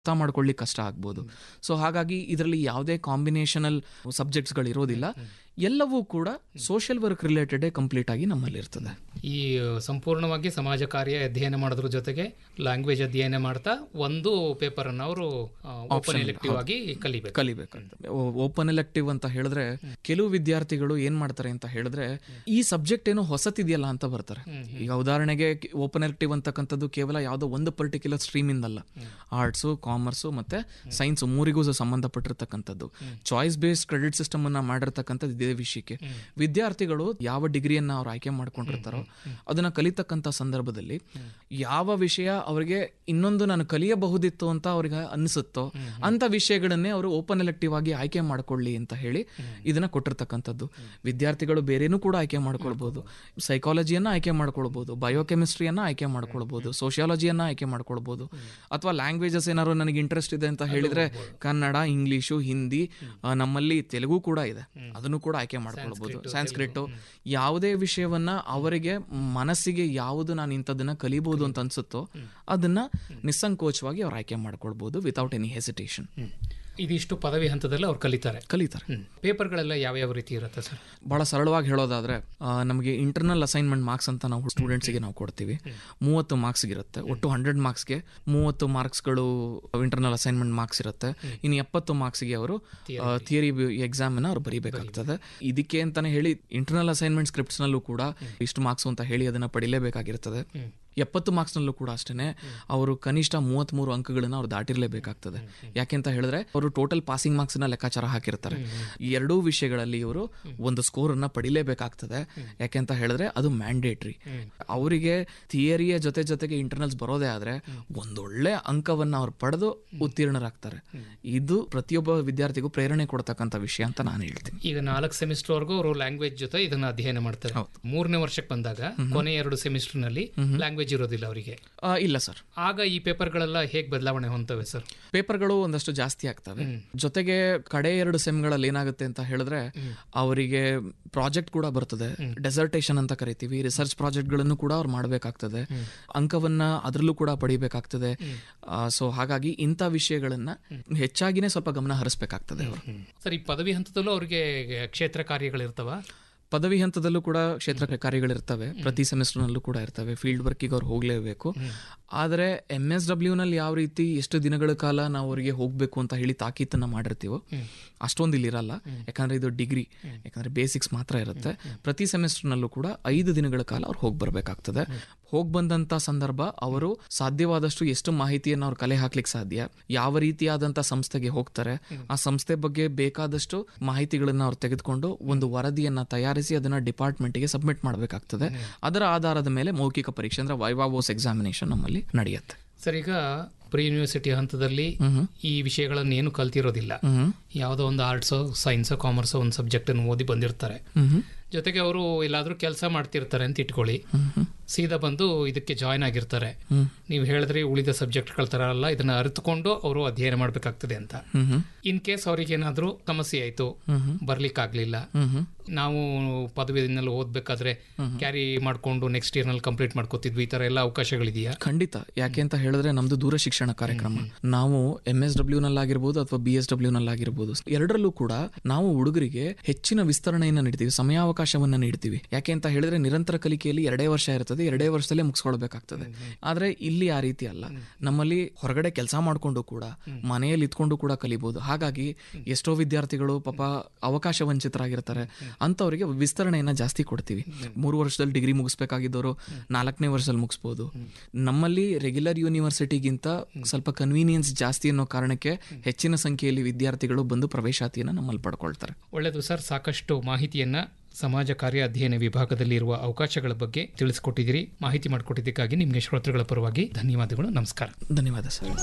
ಅರ್ಥ ಮಾಡ್ಕೊಳ್ಳಿಕ್ಕೆ ಕಷ್ಟ ಆಗ್ಬೋದು ಸೊ ಹಾಗಾಗಿ ಇದರಲ್ಲಿ ಯಾವುದೇ ಕಾಂಬಿನೇಷನಲ್ ಸಬ್ಜೆಕ್ಟ್ಸ್ಗಳು ಇರೋದಿಲ್ಲ ಎಲ್ಲವೂ ಕೂಡ ಸೋಷಿಯಲ್ ವರ್ಕ್ ರಿಲೇಟೆಡ್ ಕಂಪ್ಲೀಟ್ ಆಗಿ ನಮ್ಮಲ್ಲಿ ಇರ್ತದೆ ಈ ಸಂಪೂರ್ಣವಾಗಿ ಸಮಾಜ ಕಾರ್ಯ ಅಧ್ಯಯನ ಮಾಡೋದ್ರ ಜೊತೆಗೆ ಲ್ಯಾಂಗ್ವೇಜ್ ಅಧ್ಯಯನ ಮಾಡ್ತಾ ಒಂದು ಪೇಪರ್ ಅನ್ನು ಅವರು ಓಪನ್ ಎಲೆಕ್ಟಿವ್ ಆಗಿ ಕಲಿಬೇಕು ಕಲಿಬೇಕಂತ ಓಪನ್ ಎಲೆಕ್ಟಿವ್ ಅಂತ ಹೇಳಿದ್ರೆ ಕೆಲವು ವಿದ್ಯಾರ್ಥಿಗಳು ಏನ್ ಮಾಡ್ತಾರೆ ಅಂತ ಹೇಳಿದ್ರೆ ಈ ಸಬ್ಜೆಕ್ಟ್ ಏನೋ ಹೊಸತಿದೆಯಲ್ಲ ಅಂತ ಬರ್ತಾರೆ ಈಗ ಉದಾಹರಣೆಗೆ ಓಪನ್ ಎಲೆಕ್ಟಿವ್ ಅಂತಕ್ಕಂಥದ್ದು ಕೇವಲ ಯಾವುದೋ ಒಂದು ಪರ್ಟಿಕ್ಯುಲರ್ ಸ್ಟ್ರೀಮ್ ಇಂದಲ್ಲ ಆರ್ಟ್ಸು ಕಾಮರ್ಸು ಮತ್ತೆ ಸೈನ್ಸ್ ಮೂರಿಗೂ ಸಹ ಸಂಬಂಧಪಟ್ಟಿರ್ತಕ್ಕಂಥದ್ದು ಚಾಯ್ಸ್ ಬೇಸ್ಡ್ ಕ್ರೆಡಿಟ್ ಸಿಸ್ಟಮ್ ಅನ್ನ ಮಾಡಿರ್ತಕ್ಕಂಥದ್ದು ಇದೇ ವಿಷಯಕ್ಕೆ ವಿದ್ಯಾರ್ಥಿಗಳು ಯಾವ ಡಿಗ್ರಿಯನ್ನ ಅವ್ರು ಆಯ್ಕೆ ಮಾಡ್ಕೊಂಡಿರ್ತಾರೋ ಅದನ್ನ ಕಲಿತಕ್ಕಂಥ ಸಂದರ್ಭದಲ್ಲಿ ಯಾವ ವಿಷಯ ಅವರಿಗೆ ಇನ್ನೊಂದು ನಾನು ಕಲಿಯಬಹುದಿತ್ತು ಅಂತ ಅವ್ರಿಗೆ ಅನಿಸುತ್ತೋ ಅಂತ ವಿಷಯಗಳನ್ನೇ ಅವರು ಓಪನ್ ಎಲೆಕ್ಟಿವ್ ಆಗಿ ಆಯ್ಕೆ ಮಾಡ್ಕೊಳ್ಳಿ ಅಂತ ಹೇಳಿ ಇದನ್ನ ಕೊಟ್ಟಿರ್ತಕ್ಕಂಥದ್ದು ವಿದ್ಯಾರ್ಥಿಗಳು ಬೇರೆನೂ ಕೂಡ ಆಯ್ಕೆ ಮಾಡ್ಕೊಳ್ಬಹುದು ಸೈಕಾಲಜಿಯನ್ನ ಆಯ್ಕೆ ಮಾಡ್ಕೊಳ್ಬಹುದು ಬಯೋಕೆಮಿಸ್ಟ್ರಿಯನ್ನ ಆಯ್ಕೆ ಮಾಡ್ಕೊಳ್ಬಹುದು ಸೋಷಿಯಾಲಜಿಯನ್ನ ಆಯ್ಕೆ ಮಾಡ್ಕೊಳ್ಬಹುದು ಅಥವಾ ಲ್ಯಾಂಗ್ವೇಜಸ್ ಏನಾದ್ರು ನನಗೆ ಇಂಟ್ರೆಸ್ಟ್ ಇದೆ ಅಂತ ಹೇಳಿದ್ರೆ ಕನ್ನಡ ಇಂಗ್ಲಿಷು ಹಿಂದಿ ಆ, ನಮ್ಮಲ್ಲಿ ತೆಲುಗು ಕೂಡ ಇದೆ ಅದನ್ನು ಕೂಡ ಆಯ್ಕೆ ಮಾಡ್ಕೊಳ್ಬಹುದು ಸಂಸ್ಕೃತ್ ಯಾವುದೇ ವಿಷಯವನ್ನ ಅವರಿಗೆ ಮನಸ್ಸಿಗೆ ಯಾವುದು ನಾನು ಇಂಥದನ್ನ ಕಲಿಬಹುದು ಅಂತ ಅನ್ಸುತ್ತೋ ಅದನ್ನ ನಿಸ್ಸಂಕೋಚವಾಗಿ ಅವ್ರು ಆಯ್ಕೆ ಮಾಡ್ಕೊಳ್ಬಹುದು ವಿತೌಟ್ ಎನಿ ಹೆಸಿಟೇಷನ್ ಇದಿಷ್ಟು ಪದವಿ ಹಂತದಲ್ಲಿ ಅವ್ರು ಕಲಿತಾರೆ ಕಲಿತಾರೆ ಪೇಪರ್ಗಳೆಲ್ಲ ಯಾವ್ಯಾವ ರೀತಿ ಇರುತ್ತೆ ಸರ್ ಬಹಳ ಸರಳವಾಗಿ ಹೇಳೋದಾದ್ರೆ ಆ, ನಮಗೆ ಇಂಟರ್ನಲ್ ಅಸೈನ್ಮೆಂಟ್ ಮಾರ್ಕ್ಸ್ ಅಂತ ನಾವು ಸ್ಟೂಡೆಂಟ್ಸ್ಗೆ ನಾವು ಕೊಡ್ತೀವಿ ಮೂವತ್ತು ಮಾರ್ಕ್ಸ್ ಇರುತ್ತೆ ಒಟ್ಟು ಹಂಡ್ರೆಡ್ ಮಾರ್ಕ್ಸ್ಗೆ ಮೂವತ್ತು ಮಾರ್ಕ್ಸ್ಗಳು ಇಂಟರ್ನಲ್ ಅಸೈನ್ಮೆಂಟ್ ಮಾರ್ಕ್ಸ್ ಇರುತ್ತೆ ಇನ್ನು ಎಪ್ಪತ್ತು ಮಾರ್ಕ್ಸ್ಗೆ ಅವರು ಥಿಯರಿ ಎಕ್ಸಾಮ್ ಅನ್ನ ಅವ್ರು ಬರೀಬೇಕಾಗ್ತದೆ ಇದಕ್ಕೆ ಅಂತಾನೆ ಹೇಳಿ ಇಂಟರ್ನಲ್ ಅಸೈನ್ಮೆಂಟ್ ಸ್ಕ್ರಿಪ್ಟ್ಸ್ ನಲ್ಲೂ ಕೂಡ ಇಷ್ಟು ಮಾರ್ಕ್ಸ್ ಅಂತ ಹೇಳಿ ಅದನ್ನ ಪಡಿಲೇಬೇಕಾಗಿರ್ತದೆ ಎಪ್ಪತ್ತು ಮಾರ್ಕ್ಸ್ನಲ್ಲೂ ಕೂಡ ಅಷ್ಟೇ ಅವರು ಕನಿಷ್ಠ ಮೂವತ್ತ್ಮೂರು ಅಂಕಗಳನ್ನ ಅವ್ರು ದಾಟಿರಲೇಬೇಕಾಗ್ತದೆ ಯಾಕೆಂತ ಹೇಳಿದ್ರೆ ಅವರು ಟೋಟಲ್ ಪಾಸಿಂಗ್ ಮಾರ್ಕ್ಸ್ನ ಲೆಕ್ಕಾಚಾರ ಹಾಕಿರ್ತಾರೆ ಈ ಎರಡೂ ವಿಷಯಗಳಲ್ಲಿ ಇವರು ಒಂದು ಸ್ಕೋರ್ ಅನ್ನ ಪಡಿಲೇಬೇಕಾಗ್ತದೆ ಯಾಕೆಂತ ಹೇಳಿದ್ರೆ ಅದು ಮ್ಯಾಂಡೇಟ್ರಿ ಅವರಿಗೆ ಥಿಯರಿಯ ಜೊತೆ ಜೊತೆಗೆ ಇಂಟರ್ನಲ್ಸ್ ಬರೋದೇ ಆದ್ರೆ ಒಂದೊಳ್ಳೆ ಅಂಕವನ್ನ ಅವ್ರು ಪಡೆದು ಉತ್ತೀರ್ಣರಾಗ್ತಾರೆ ಇದು ಪ್ರತಿಯೊಬ್ಬ ವಿದ್ಯಾರ್ಥಿಗೂ ಪ್ರೇರಣೆ ಕೊಡ್ತಕ್ಕಂಥ ವಿಷಯ ಅಂತ ನಾನು ಹೇಳ್ತೀನಿ ಈಗ ನಾಲ್ಕು ಸೆಮಿಸ್ಟರ್ ವರೆಗೂ ಅವರು ಲ್ಯಾಂಗ್ವೇಜ್ ಜೊತೆ ಇದನ್ನ ಅಧ್ಯಯನ ಮಾಡ್ತಾರೆ ಮೂರನೇ ವರ್ಷಕ್ಕೆ ಬಂದಾಗ ಕೊನೆ ಎರಡು ಸೆಮಿಸ್ಟರ್ ನಲ್ಲಿ ಲ್ಯಾಂಗ್ವೇಜ್ ಇರೋದಿಲ್ಲ ಅವರಿಗೆ ಆ, ಇಲ್ಲ ಸರ್ ಆಗ ಈ ಪೇಪರ್ಗಳೆಲ್ಲ ಹೇಗೆ ಬದಲಾವಣೆ ಹೊಂತವೆ ಸರ್ ಪೇಪರ್ಗಳು ಒಂದಷ್ಟು ಜಾಸ್ತಿ ಆಗ್ತವೆ ಜೊತೆಗೆ ಕಡೆ ಎರಡು ಸೆಮ್ಗಳಲ್ಲಿ ಏನಾಗುತ್ತೆ ಅಂತ ಹೇಳಿದ್ರೆ ಅವರಿಗೆ ಪ್ರಾಜೆಕ್ಟ್ ಕೂಡ ಬರ್ತದೆ ಡೆಸರ್ಟೇಷನ್ ಅಂತ ಕರಿತೀವಿ ರಿಸರ್ಚ್ ಪ್ರಾಜೆಕ್ಟ್ಗಳನ್ನು ಕೂಡ ಅವ್ರು ಮಾಡಬೇಕಾಗ್ತದೆ ಅಂಕವನ್ನ ಅದರಲ್ಲೂ ಕೂಡ ಪಡಿಬೇಕಾಗ್ತದೆ ಸೊ ಹಾಗಾಗಿ ಇಂಥ ವಿಷಯಗಳನ್ನ ಹೆಚ್ಚಾಗಿನೇ ಸ್ವಲ್ಪ ಗಮನ ಹರಿಸ್ಬೇಕಾಗ್ತದೆ ಅವರು ಸರ್ ಈ ಪದವಿ ಹಂತದಲ್ಲೂ ಅವರಿಗೆ ಕ್ಷೇತ್ರ ಕಾರ್ಯಗಳಿರ್ತವ ಪದವಿ ಹಂತದಲ್ಲೂ ಕೂಡ ಕ್ಷೇತ್ರ ಕಾರ್ಯಗಳಿರ್ತವೆ ಪ್ರತಿ ಸೆಮಿಸ್ಟರ್ನಲ್ಲೂ ಕೂಡ ಇರ್ತವೆ ಫೀಲ್ಡ್ ವರ್ಕಿಗೆ ಅವ್ರು ಹೋಗಲೇಬೇಕು ಆದರೆ ಎಮ್ ಎಸ್ ಡಬ್ಲ್ಯೂನಲ್ಲಿ ಯಾವ ರೀತಿ ಎಷ್ಟು ದಿನಗಳ ಕಾಲ ನಾವು ಅವರಿಗೆ ಹೋಗಬೇಕು ಅಂತ ಹೇಳಿ ತಾಕೀತನ್ನ ಮಾಡಿರ್ತೀವೋ ಅಷ್ಟೊಂದು ಇಲ್ಲಿ ಇರಲ್ಲ ಯಾಕಂದ್ರೆ ಇದು ಡಿಗ್ರಿ ಯಾಕಂದ್ರೆ ಬೇಸಿಕ್ಸ್ ಮಾತ್ರ ಇರುತ್ತೆ ಪ್ರತಿ ಸೆಮಿಸ್ಟರ್ನಲ್ಲೂ ಕೂಡ ಐದು ದಿನಗಳ ಕಾಲ ಅವ್ರು ಹೋಗಿ ಬರಬೇಕಾಗ್ತದೆ ಹೋಗಿ ಬಂದಂತ ಸಂದರ್ಭ ಅವರು ಸಾಧ್ಯವಾದಷ್ಟು ಎಷ್ಟು ಮಾಹಿತಿಯನ್ನು ಅವ್ರು ಕಲೆ ಹಾಕ್ಲಿಕ್ಕೆ ಸಾಧ್ಯ ಯಾವ ರೀತಿಯಾದಂತ ಸಂಸ್ಥೆಗೆ ಹೋಗ್ತಾರೆ ಆ ಸಂಸ್ಥೆ ಬಗ್ಗೆ ಬೇಕಾದಷ್ಟು ಮಾಹಿತಿಗಳನ್ನ ಅವ್ರು ತೆಗೆದುಕೊಂಡು ಒಂದು ವರದಿಯನ್ನ ತಯಾರಿಸಿ ಅದನ್ನ ಡಿಪಾರ್ಟ್ಮೆಂಟ್ಗೆ ಸಬ್ಮಿಟ್ ಮಾಡಬೇಕಾಗ್ತದೆ ಅದರ ಆಧಾರದ ಮೇಲೆ ಮೌಖಿಕ ಪರೀಕ್ಷೆ ಅಂದ್ರೆ ವೈವಾವೋಸ್ ಎಕ್ಸಾಮಿನೇಷನ್ ನಮ್ಮಲ್ಲಿ ನಡೆಯುತ್ತೆ ಸರ್ ಈಗ ಪ್ರಿ ಯೂನಿವರ್ಸಿಟಿ ಹಂತದಲ್ಲಿ ಈ ವಿಷಯಗಳನ್ನು ಏನು ಕಲ್ತಿರೋದಿಲ್ಲ ಯಾವುದೋ ಒಂದು ಆರ್ಟ್ಸೋ ಸೈನ್ಸೋ ಕಾಮರ್ಸೋ ಒಂದು ಸಬ್ಜೆಕ್ಟ್ ಅನ್ನು ಓದಿ ಬಂದಿರ್ತಾರೆ ಜೊತೆಗೆ ಅವರು ಎಲ್ಲಾದ್ರೂ ಕೆಲಸ ಮಾಡ್ತಿರ್ತಾರೆ ಅಂತ ಇಟ್ಕೊಳ್ಳಿ ಸೀದಾ ಬಂದು ಇದಕ್ಕೆ ಜಾಯ್ನ್ ಆಗಿರ್ತಾರೆ ನೀವು ಹೇಳಿದ್ರಿ ಉಳಿದ ಸಬ್ಜೆಕ್ಟ್ಗಳ ತರ ಅಲ್ಲ ಇದನ್ನ ಅರಿತುಕೊಂಡು ಅವರು ಅಧ್ಯಯನ ಮಾಡ್ಬೇಕಾಗ್ತದೆ ಅಂತ ಇನ್ ಕೇಸ್ ಅವ್ರಿಗೆ ಏನಾದ್ರೂ ಸಮಸ್ಯೆ ಆಯ್ತು ಬರ್ಲಿಕ್ಕಾಗ್ಲಿಲ್ಲ ನಾವು ಪದವಿನಲ್ಲಿ ಓದ್ಬೇಕಾದ್ರೆ ಕ್ಯಾರಿ ಮಾಡ್ಕೊಂಡು ನೆಕ್ಸ್ಟ್ ಇಯರ್ ನಲ್ಲಿ ಕಂಪ್ಲೀಟ್ ಮಾಡ್ಕೋತಿದ್ವಿ ಈ ತರ ಎಲ್ಲ ಅವಕಾಶಗಳಿದೆಯಾ ಖಂಡಿತ ಯಾಕೆ ಅಂತ ಹೇಳಿದ್ರೆ ನಮ್ದು ದೂರ ಶಿಕ್ಷಣ ಕಾರ್ಯಕ್ರಮ ನಾವು ಎಂ ಎಸ್ ಡಬ್ಲ್ಯೂ ನಲ್ಲಾಗಿರ್ಬೋದು ಅಥವಾ ಬಿ ಎಸ್ ಡಬ್ಲ್ಯೂ ನಲ್ಲಾಗಿರ್ಬೋದು ಎರಡರಲ್ಲೂ ಕೂಡ ನಾವು ಹುಡುಗರಿಗೆ ಹೆಚ್ಚಿನ ವಿಸ್ತರಣೆಯನ್ನ ನೀಡ್ತೀವಿ ಸಮಯಾವಕಾಶವನ್ನ ನೀಡ್ತೀವಿ ಯಾಕೆ ಅಂತ ಹೇಳಿದ್ರೆ ನಿರಂತರ ಕಲಿಕೆಯಲ್ಲಿ ಎರಡೇ ವರ್ಷ ಇರ್ತದೆ ಎರಡೇ ವರ್ಷದಲ್ಲೇ ಮುಗಿಸ್ಕೊಳ್ಬೇಕಾಗ್ತದೆ ಆದ್ರೆ ಇಲ್ಲಿ ಆ ರೀತಿ ಅಲ್ಲ ನಮ್ಮಲ್ಲಿ ಹೊರಗಡೆ ಕೆಲಸ ಮಾಡ್ಕೊಂಡು ಕೂಡ ಮನೆಯಲ್ಲಿ ಇದ್ಕೊಂಡು ಕೂಡ ಕಲಿಬಹುದು ಹಾಗಾಗಿ ಎಷ್ಟೋ ವಿದ್ಯಾರ್ಥಿಗಳು ಪಾಪ ಅವಕಾಶ ವಂಚಿತರಾಗಿರ್ತಾರೆ ಅಂತವರಿಗೆ ವಿಸ್ತರಣೆಯನ್ನ ಜಾಸ್ತಿ ಕೊಡ್ತೀವಿ ಮೂರು ವರ್ಷದಲ್ಲಿ ಡಿಗ್ರಿ ಮುಗಿಸ್ಬೇಕಾಗಿದ್ದವರು ನಾಲ್ಕನೇ ವರ್ಷದಲ್ಲಿ ಮುಗಿಸ್ಬೋದು ನಮ್ಮಲ್ಲಿ ರೆಗ್ಯುಲರ್ ಯೂನಿವರ್ಸಿಟಿಗಿಂತ ಸ್ವಲ್ಪ ಕನ್ವೀನಿಯನ್ಸ್ ಜಾಸ್ತಿ ಅನ್ನೋ ಕಾರಣಕ್ಕೆ ಹೆಚ್ಚಿನ ಸಂಖ್ಯೆಯಲ್ಲಿ ವಿದ್ಯಾರ್ಥಿಗಳು ಬಂದು ಪ್ರವೇಶಾತಿಯನ್ನ ನಮ್ಮಲ್ಲಿ ಪಡ್ಕೊಳ್ತಾರೆ ಒಳ್ಳೆಯದು ಸರ್ ಸಾಕಷ್ಟು ಮಾಹಿತಿಯನ್ನ ಸಮಾಜ ಕಾರ್ಯ ಅಧ್ಯಯನ ವಿಭಾಗದಲ್ಲಿ ಇರುವ ಅವಕಾಶಗಳ ಬಗ್ಗೆ ತಿಳಿಸಿಕೊಟ್ಟಿದ್ದೀರಿ ಮಾಹಿತಿ ಮಾಡಿಕೊಟ್ಟಿದ್ದಕ್ಕಾಗಿ ನಿಮಗೆ ಶ್ರೋತೃಗಳ ಪರವಾಗಿ ಧನ್ಯವಾದಗಳು ನಮಸ್ಕಾರ ಧನ್ಯವಾದ ಸರ್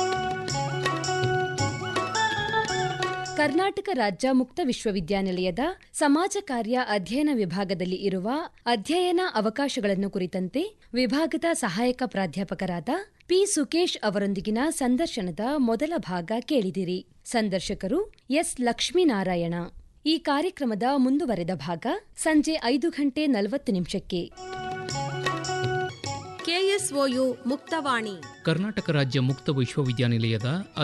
ಕರ್ನಾಟಕ ರಾಜ್ಯ ಮುಕ್ತ ವಿಶ್ವವಿದ್ಯಾನಿಲಯದ ಸಮಾಜ ಕಾರ್ಯ ಅಧ್ಯಯನ ವಿಭಾಗದಲ್ಲಿ ಇರುವ ಅಧ್ಯಯನ ಅವಕಾಶಗಳನ್ನು ಕುರಿತಂತೆ ವಿಭಾಗದ ಸಹಾಯಕ ಪ್ರಾಧ್ಯಾಪಕರಾದ ಪಿ ಸುಕೇಶ್ ಅವರೊಂದಿಗಿನ ಸಂದರ್ಶನದ ಮೊದಲ ಭಾಗ ಕೇಳಿದಿರಿ ಸಂದರ್ಶಕರು ಎಸ್ ಲಕ್ಷ್ಮೀನಾರಾಯಣ ಈ ಕಾರ್ಯಕ್ರಮದ ಮುಂದುವರೆದ ಭಾಗ ಸಂಜೆ ಐದು ಗಂಟೆ ನಲವತ್ತು ನಿಮಿಷಕ್ಕೆ ಕೆಎಸ್ ಕೆಎಸ್ಒಯು ಮುಕ್ತವಾಣಿ ಕರ್ನಾಟಕ ರಾಜ್ಯ ಮುಕ್ತ ವಿಶ್ವವಿದ್ಯಾನಿಲಯದ